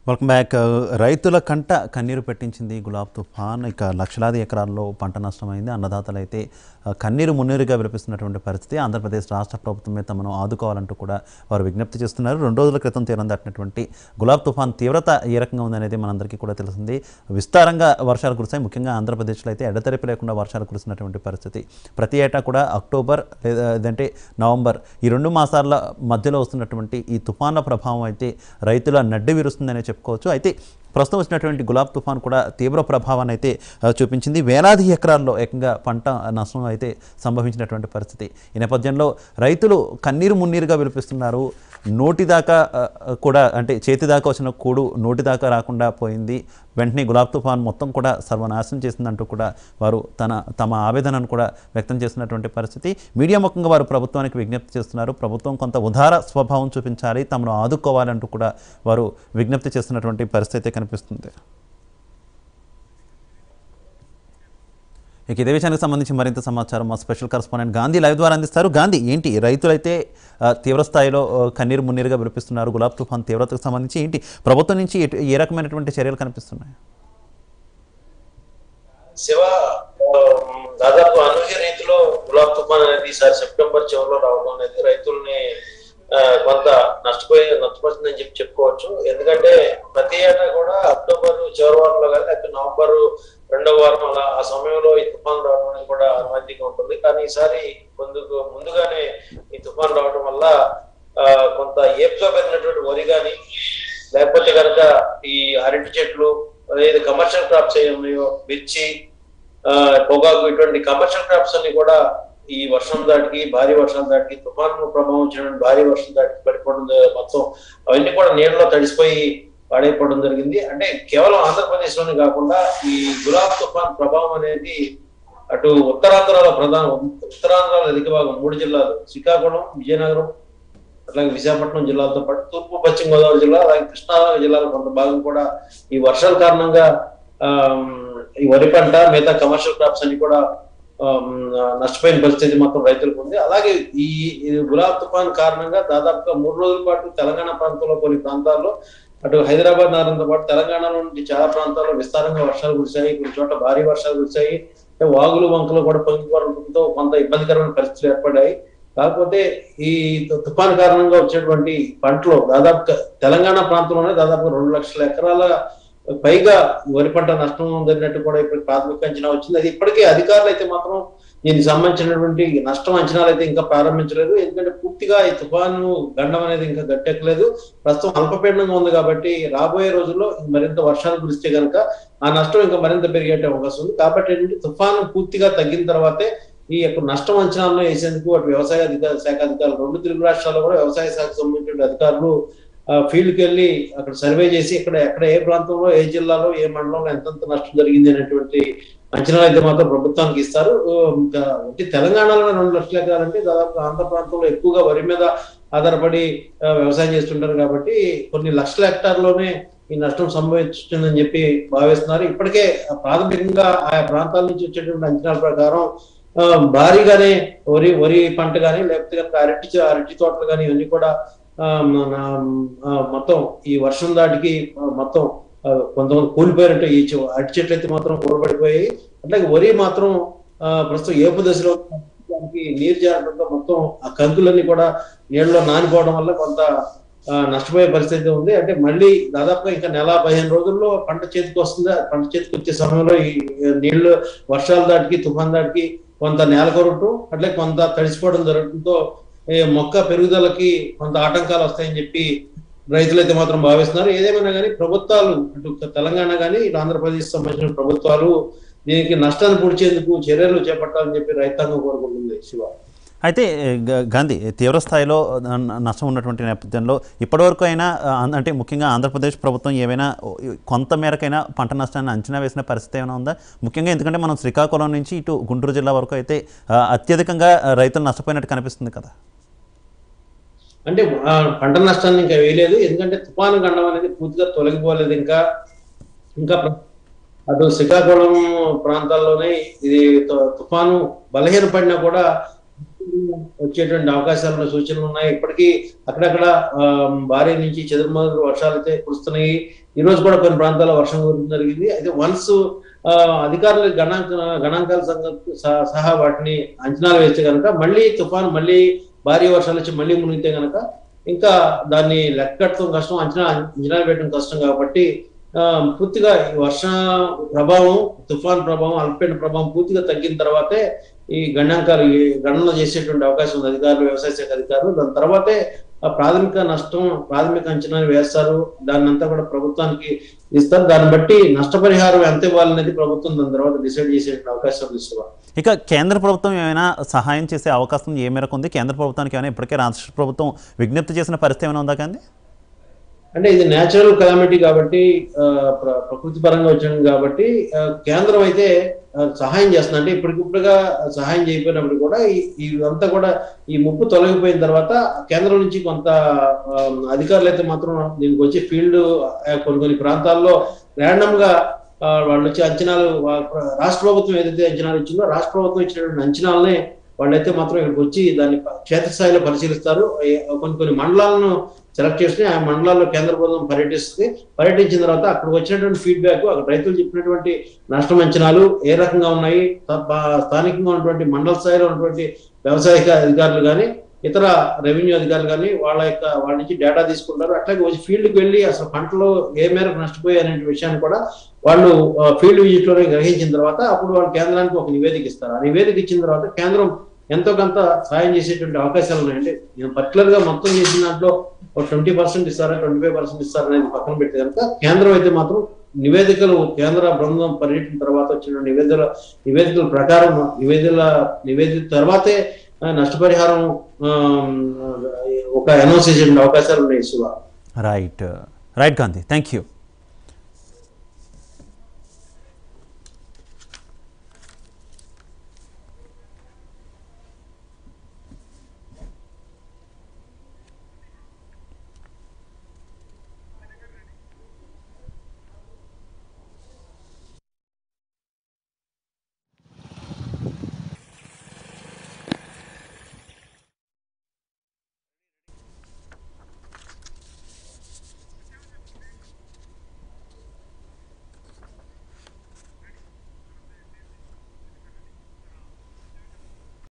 Welcome back రైతుల కంట కన్నీరు పెట్టించింది గులాబ్ తుఫాన్ ఇక లక్షలాది ఎకరాల్లో పంట నష్టమైంది అన్నదాతలు అయితే ఆ, కన్నీరు మున్నీరుగా వినిపిస్తున్నటువంటి పరిస్థితి ఆంధ్రప్రదేశ్ రాష్ట్ర ప్రభుత్వమే తమను ఆదుకోవాలంటూ కూడా వారు విజ్ఞప్తి చేస్తున్నారు రెండు రోజుల క్రితం తీరం దాటినటువంటి గులాబ్ తుఫాన్ తీవ్రత ఏ రకంగా ఉందనేది మనందరికీ కూడా తెలిసింది విస్తారంగా వర్షాలు కురిశాయి ముఖ్యంగా ఆంధ్రప్రదేశ్లో అయితే ఎడతెరిపి లేకుండా వర్షాలు కురిసినటువంటి పరిస్థితి ప్రతి ఏటా కూడా అక్టోబర్ లేదా లేదంటే నవంబర్ ఈ రెండు మాసాల మధ్యలో వస్తున్నటువంటి ఈ తుఫాన్ల ప్రభావం అయితే రైతుల నడ్డి విరుస్తుందనే చెప్పుకోవచ్చు అయితే ప్రస్తుతం వచ్చినటువంటి గులాబ్ తుఫాన్ కూడా తీవ్ర ప్రభావాన్ని అయితే ఆ, చూపించింది వేలాది ఎకరాల్లో ఏకంగా పంట నష్టం అయితే సంభవించినటువంటి పరిస్థితి ఈ నేపథ్యంలో రైతులు కన్నీరు మున్నీరుగా విలిపిస్తున్నారు నోటి దాకా ఆ, కూడా అంటే చేతి దాకా వచ్చిన కూడు నోటి దాకా రాకుండా పోయింది వెంటనే గులాబ్ తుఫాన్ మొత్తం కూడా సర్వనాశనం చేసిందంటూ కూడా వారు తన తమ ఆవేదనను కూడా వ్యక్తం చేస్తున్నటువంటి పరిస్థితి మీడియా ముఖంగా వారు ప్రభుత్వానికి విజ్ఞప్తి చేస్తున్నారు ప్రభుత్వం కొంత ఉదార స్వభావం చూపించాలి తమను ఆదుకోవాలంటూ కూడా వారు విజ్ఞప్తి చేస్తున్నటువంటి పరిస్థితి కనిపిస్తుంది ఇక ఇదే విషయానికి సంబంధించి మరింత సమాచారం మా స్పెషల్ కరస్పాండెంట్ గాంధీ లైవ్ ద్వారా అందిస్తారు గాంధీ ఏంటి రైతులైతే ఆ, తీవ్ర స్థాయిలో ఆ, కన్నీరు మున్నీరుగా వినిపిస్తున్నారు గులాబ్ తుఫాన్ తీవ్రతకు సంబంధించి ఏంటి ప్రభుత్వం నుంచి ఎటు- ఏ రకమైనటువంటి చర్యలు కనిపిస్తున్నాయి శివ ఆ, దాదాపు అనూహ్య రీతిలో గులాబ్ తుఫాన్ అనేది ఈసారి సెప్టెంబర్ చివరిలో రావడం అనేది రైతుల్ని ఆ, కొంత నష్టపోయి నష్టపరిచిందని చెప్పి చెప్పుకోవచ్చు ఎందుకంటే ప్రతి ఏటా కూడా అక్టోబర్ చివరి వారంలో కానీ లేకపోతే నవంబర్ రెండవ వారం అలా ఆ సమయంలో ఈ తుఫాన్ రావడం అనేది కూడా అనుమతిగా ఉంటుంది కానీ ఈసారి ముందుకు ముందుగానే ఈ తుఫాన్ రావడం వల్ల ఆ, కొంత ఏపుగా పెరిగినటువంటి వరి కానీ లేకపోతే కనుక ఈ అరటి చెట్లు అదేది కమర్షియల్ క్రాప్స్ ఏ ఉన్నాయో మిర్చి ఆ, పొగాకు ఇటువంటి కమర్షియల్ క్రాప్స్ అన్ని కూడా ఈ వర్షం దాటికి భారీ వర్షం దాటికి తుఫాను ప్రభావం వచ్చినటువంటి భారీ వర్షం దాటికి పడిపోవడం జ- మొత్తం అవన్నీ కూడా నీళ్ళలో తడిసిపోయి పాడైపోవడం జరిగింది అంటే కేవలం ఆంధ్రప్రదేశ్ లోనే కాకుండా ఈ గులాబ్ తుఫాన్ ప్రభావం అనేది అటు ఉత్తరాంధ్రలో ప్రధాన ఉత్తరాంధ్రలో అధిక భాగం మూడు జిల్లాలు శ్రీకాకుళం విజయనగరం అట్లాగే విశాఖపట్నం జిల్లాలతో పాటు తూర్పు పశ్చిమ గోదావరి జిల్లా అలాగే కృష్ణా జిల్లాలో కొంత భాగం కూడా ఈ వర్షాల కారణంగా ఆమ్, ఈ వరి పంట మిగతా కమర్షియల్ క్రాప్స్ అన్ని కూడా ఆమ్, నష్టపోయిన పరిస్థితి మొత్తం రైతులకు ఉంది అలాగే ఈ ఈ గులాబ్ తుఫాన్ కారణంగా దాదాపుగా మూడు రోజుల పాటు తెలంగాణ ప్రాంతంలో కొన్ని ప్రాంతాల్లో అటు హైదరాబాద్ నగరంతో పాటు తెలంగాణ నుండి చాలా ప్రాంతాల్లో విస్తారంగా వర్షాలు కురిశాయి కొన్ని చోట్ల భారీ వర్షాలు కురిశాయి అంటే వాగులు వంకలు కూడా పొంగిపోవడంతో కొంత ఇబ్బందికరమైన పరిస్థితులు ఏర్పడ్డాయి కాకపోతే ఈ తు- తుఫాన్ కారణంగా వచ్చేటువంటి పంటలో దాదాపు తెలంగాణ ప్రాంతంలోనే దాదాపు రెండు లక్షల ఎకరాల పైగా వరి పంట నష్టం జరిగినట్టు కూడా ఇప్పుడు ప్రాథమిక అంచనా వచ్చింది అది ఇప్పటికే అధికారులు అయితే మాత్రం దీనికి సంబంధించినటువంటి నష్టం అంచనాలు అయితే ఇంకా ప్రారంభించలేదు ఎందుకంటే పూర్తిగా ఈ తుఫాను గండం అనేది ఇంకా గట్టెక్కలేదు ప్రస్తుతం అల్పపీడనంగా ఉంది కాబట్టి రాబోయే రోజుల్లో మరింత వర్షాలు కురిస్తే కనుక ఆ నష్టం ఇంకా మరింత పెరిగే అవకాశం ఉంది కాబట్టి ఏంటంటే తుఫాను పూర్తిగా తగ్గిన తర్వాతే ఈ యొక్క నష్టం అంచనాలను వేసేందుకు అటు వ్యవసాయ అధికార శాఖ అధికారులు రెండు తెలుగు రాష్ట్రాల్లో కూడా వ్యవసాయ శాఖకు సంబంధించిన అధికారులు ఫీల్డ్కి వెళ్ళి అక్కడ సర్వే చేసి ఇక్కడ ఎక్కడ ఏ ప్రాంతంలో ఏ జిల్లాలో ఏ మండలంలో ఎంతెంత నష్టం జరిగింది అనేటువంటి అంచనాలు అయితే మాత్రం ప్రభుత్వానికి ఇస్తారు ఆ, ఇంకా అంటే తెలంగాణలో రెండు లక్షల ఎకరాలంటే దాదాపు ఆంధ్ర ప్రాంతంలో ఎక్కువగా వరి మీద ఆధారపడి ఆ, వ్యవసాయం చేస్తుంటారు కాబట్టి కొన్ని లక్షల హెక్టార్లోనే ఈ నష్టం సంభవించుతుందని చెప్పి భావిస్తున్నారు ఇప్పటికే ప్రాథమికంగా ఆయా ప్రాంతాల నుంచి వచ్చేటువంటి అంచనాల ప్రకారం ఆ, భారీగానే వరి వరి పంట కానీ లేకపోతే కనుక అరటి చె- అరటి తోటలు కానీ ఇవన్నీ కూడా ఆ, మన ఆ, మొత్తం ఈ వర్షం దాటికి ఆ, మొత్తం ఆ, కొంతమంది కూలిపోయినట్టు ఈ చె- అరటి చెట్లు అయితే మాత్రం కూలబడిపోయాయి అట్లాగే వరి మాత్రం ఆ, ప్రస్తుతం ఏపు దశలో దానికి నీరు చేరడంతో మొత్తం ఆ కంకులన్నీ కూడా నీళ్ళలో నానిపోవడం వల్ల కొంత ఆ, నష్టపోయే పరిస్థితి ఉంది అంటే మళ్ళీ దాదాపుగా ఇంకా నెల పదిహేను రోజుల్లో పంట చేతికి వస్తుంది ఆ పంట చేతికి వచ్చే సమయంలో ఈ నీళ్లు వర్షాల దాటికి తుఫాన్ దాటికి కొంత నేల కొరటం అట్లే కొంత తడిసిపోవడం జరగడంతో ఈ మొక్క పెరుగుదలకి కొంత ఆటంకాలు వస్తాయని చెప్పి రైతులు అయితే మాత్రం భావిస్తున్నారు ఏదేమైనా కానీ ప్రభుత్వాలు అటు తెలంగాణ కానీ ఇటు ఆంధ్రప్రదేశ్ సంబంధించిన ప్రభుత్వాలు దీనికి నష్టాన్ని పూడ్చేందుకు చర్యలు చేపట్టాలని చెప్పి రైతాంగం కోరుకుంటుంది శివ అయితే గ- గాంధీ తీవ్ర స్థాయిలో న- నష్టం ఉన్నటువంటి నేపథ్యంలో ఇప్పటివరకు అయినా ఆ, అంటే ముఖ్యంగా ఆంధ్రప్రదేశ్ ప్రభుత్వం ఏమైనా ఓ, కొంత మేరకైనా పంట నష్టాన్ని అంచనా వేసిన పరిస్థితి ఏమైనా ఉందా ముఖ్యంగా ఎందుకంటే మనం శ్రీకాకుళం నుంచి ఇటు గుంటూరు జిల్లా వరకు అయితే ఆ, అత్యధికంగా ఆ, రైతులు నష్టపోయినట్టు కనిపిస్తుంది కదా అంటే ఆ, పంట నష్టాన్ని ఇంకా వేయలేదు ఎందుకంటే తుఫాను గండం అనేది పూర్తిగా తొలగిపోలేదు ఇంకా ఇంకా ప్ర- అటు శ్రీకాకుళం ప్రాంతాల్లోనే ఇది తు- తుఫాను బలహీనపడినా కూడా వచ్చేటువంటి అవకాశాలు ఉన్న సూచనలు ఉన్నాయి ఇప్పటికీ అక్కడక్కడ ఆ, భారీ నుంచి చదురుమదురు వర్షాలు అయితే కురుస్తున్నాయి ఈ రోజు కూడా కొన్ని ప్రాంతాల్లో వర్షం కురవడం జరిగింది అయితే వన్స్ అధికారులు గణాంక గణాంకాల సంగ- సహా- సహా వాటిని అంచనాలు వేస్తే కనుక మళ్ళీ తుఫాను మళ్ళీ భారీ వర్షాలు వచ్చి మళ్ళీ మునిగితే కనుక ఇంకా దాన్ని లెక్కట్టడం కష్టం అంచనా అంచనా వేయడం కష్టం కాబట్టి ఆ, పూర్తిగా ఈ వర్ష ప్రభావం తుఫాన్ ప్రభావం అల్పపీడన ప్రభావం పూర్తిగా తగ్గిన తర్వాతే ఈ గణాంకాలు ఈ గణన చేసేటువంటి అవకాశం ఉంది అధికారులు వ్యవసాయ శాఖ అధికారులు దాని తర్వాతే ఆ ప్రాథమిక నష్టం ప్రాథమిక అంచనాలు వేస్తారు దాన్ని అంతా కూడా ప్రభుత్వానికి ఇస్తారు దాన్ని బట్టి నష్టపరిహారం ఎంత ఇవ్వాలనేది ప్రభుత్వం దాని తర్వాత డిసైడ్ చేసే అవకాశం ఉంది శివ. ఇక కేంద్ర ప్రభుత్వం ఏమైనా సహాయం చేసే అవకాశం ఏ మేరకు ఉంది కేంద్ర ప్రభుత్వానికి ఏమైనా ఇప్పటికే రాష్ట్ర ప్రభుత్వం విజ్ఞప్తి చేసిన పరిస్థితి ఏమైనా ఉందా కానీ అంటే ఇది నేచురల్ కలామిటీ కాబట్టి ఆ, ప్ర- ప్రకృతి పరంగా వచ్చింది కాబట్టి ఆ, కేంద్రం అయితే ఆ, సహాయం చేస్తుంది అంటే ఇప్పటికిప్పుడుగా సహాయం చేయకపోయినప్పుడు కూడా ఈ- ఇదంతా కూడా ఈ ముప్పు తొలగిపోయిన తర్వాత కేంద్రం నుంచి కొంత ఆ, అధికారులు అయితే మాత్రం దీనికి వచ్చి ఫీల్డ్ కొన్ని కొన్ని ప్రాంతాల్లో ర్యాండమ్ గా ఆ, వాళ్ళు వచ్చి అంచనాలు వా- ప్ర- రాష్ట్ర ప్రభుత్వం ఏదైతే అంచనాలు ఇచ్చిందో రాష్ట్ర ప్రభుత్వం ఇచ్చినటువంటి అంచనాలనే వాళ్ళైతే మాత్రం ఇక్కడికి వచ్చి దాన్ని ప- క్షేత్రస్థాయిలో పరిశీలిస్తారు ఏ- కొన్ని కొన్ని మండలాలను సెలెక్ట్ చేసుకుని ఆ మండలాల్లో కేంద్ర ప్రభుత్వం పర్యటిస్తుంది పర్యటించిన తర్వాత అక్కడికి వచ్చినటువంటి ఫీడ్బ్యాక్ అక్కడ రైతులు చెప్పినటువంటి నష్టం అంచనాలు ఏ రకంగా ఉన్నాయి త- బా- స్థానికంగా ఉన్నటువంటి మండల స్థాయిలో ఉన్నటువంటి వ్యవసాయ అధికారులు కానీ ఇతర రెవెన్యూ అధికారులు కానీ వాళ్ళ యొక్క వాళ్ళ నుంచి డేటా తీసుకుంటారు అట్లాగే వచ్చి ఫీల్డ్కి వెళ్ళి అసలు పంటలు ఏ మేరకు నష్టపోయాయి అనే విషయాన్ని కూడా వాళ్ళు ఫీల్డ్ విజిట్ లోనే గ్రహించిన తర్వాత అప్పుడు వాళ్ళు కేంద్రానికి ఒక నివేదిక ఇస్తారు ఆ నివేదిక ఇచ్చిన తర్వాత కేంద్రం ఎంతో కొంత సాయం చేసేటువంటి అవకాశాలు ఉన్నాయండి నేను పర్టికులర్ గా మొత్తం చేసిన దాంట్లో ఒక ట్వంటీ పర్సెంట్ ఇస్తారా ట్వంటీ ఫైవ్ పర్సెంట్ ఇస్తారా అనేది పక్కన పెడితే కనుక కేంద్రం అయితే మాత్రం నివేదికలు కేంద్ర బృందం పర్యటన తర్వాత వచ్చిన నివేదికల నివేదికల ప్రకారం నివేదికల నివేదిక తర్వాతే ఆ, నష్టపరిహారం ఆ, ఒక అనౌన్స్ చేసే అవకాశాలు ఉన్నాయి Shiva right right Gandhi thank you